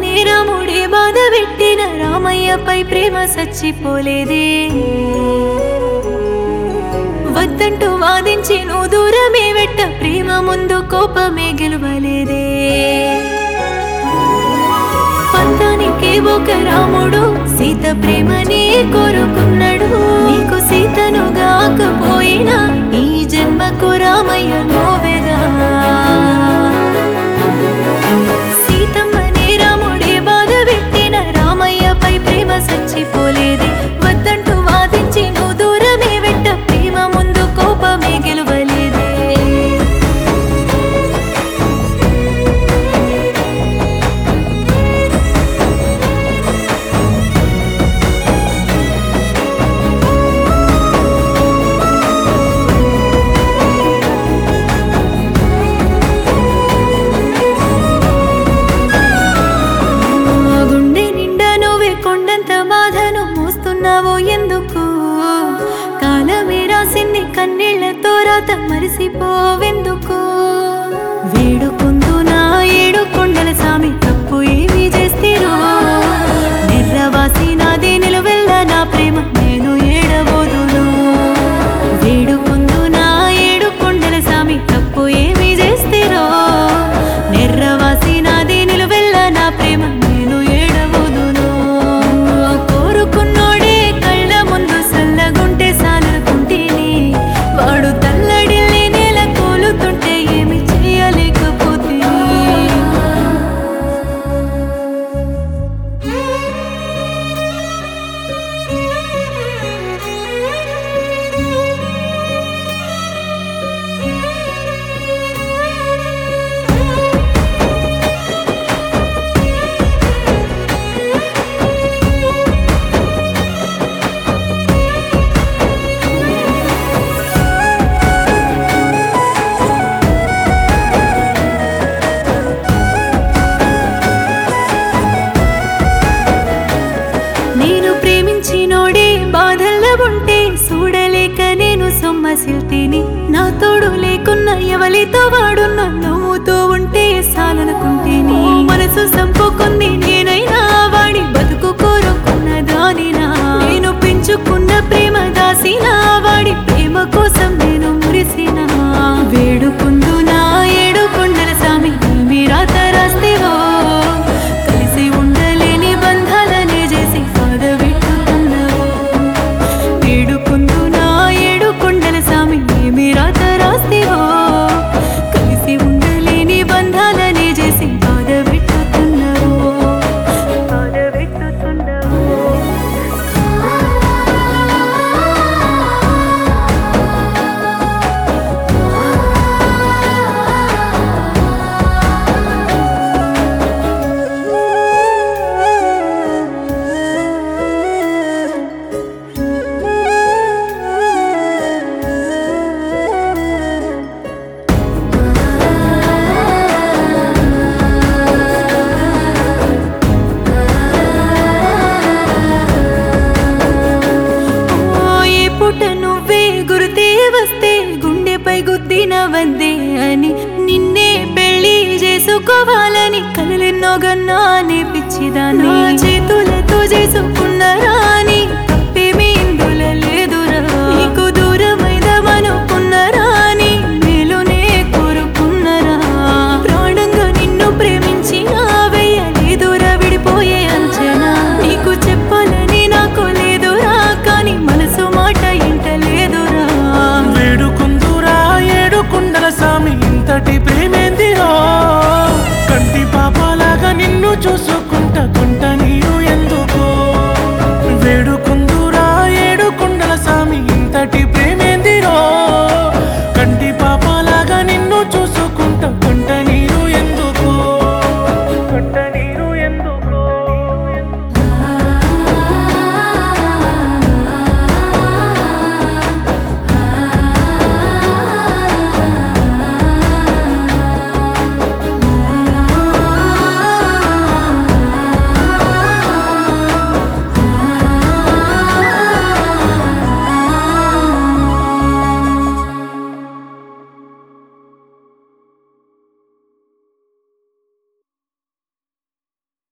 సీతమ్మని రాముడి బాధ పెట్టిన రామయ్యపై ప్రేమ సచ్చిపోలేదే వద్దంటూ వాదించి నువ్వు దూరమే వెట్ట ప్రేమ ముందు కోపమే గెలవలేదే పంతానికే ఒక రాముడు సీత ప్రేమని కోరుకున్నాడు నీకు సీతను గాకపోయినా ఈ జన్మకు రామయ్య నోవెదా సీతమ్మని రాముడే బాధ పెట్టిన రామయ్యపై ప్రేమ సచ్చిపోలేదే వద్దంటూ వాదించి నువ్వు దూరమే వెట్ట ప్రేమ ముందు కోపమే గెలవలేదే ఆ గుండె నిండా నువ్వే కొండంత బాధను మోస్తున్నావో ఎందుకు కాలమే రాసింది కన్నీళ్లతో రాత మరిసిపోవెందుకు వేడుకుందు నా ఏడు కొండల సామి తప్పు ఏమి చేస్తేరో నిర్రవాసి నాదే నిలువెల్ల నా ప్రేమ నేను ఏడబోదును వేడుకుందు నా ఏడు కొండల సామి తప్పు ఏమి చేస్తేరో నిర్రవాసి నాదే నిలువెల్ల నా ప్రేమ నేను ఏడబోదును కోరుకున్నోడే కళ్ళ ముందు సల్లగుంటే సాలనుకుంటేని వాడు తల్లడిల్లి నేల కోలుతుంటే ఏమి చేయలేకపోతే నేను ప్రేమించినోడే బాధల్లో ఉంటే చూడలేక నేను సొమ్మసిల్తిని నా తోడు లేకున్న ఎవలితో వాడు నవ్వుతూ ఉంటే సాలనుకుంటేని మనసు సంపుకుంది నేనైనా వాడి బతుకు కోరుకున్న దానినా నేను పెంచుకున్న ప్రేమ దాసిన వాడి ప్రేమ కోసం నేను మురిసిన వేడుకుందు నా ఏడు కొండల సామి మీరాత రాస్తేవో కలిసి ఉండలేని బంధాలనే చేసి సాగబెట్టుకున్నావు వేడుకుందు నా ఏడు కొండల సామి ఏమి రాత రాస్తేవో కలిసి ఉండలేని బంధాలనే చేసి బాధ పెట్టుతున్నావు బాధ పెట్టుతున్నావు ఓ ఏ పుట నువ్వే గురుతే వస్తే గుండెపై గుద్దిన వందే అని నిన్నే పెళ్లి చేసుకోవాలని కలలెన్నో గన్నా పిచ్చిదాన్ని చేతులతో చేసుకున్న రాని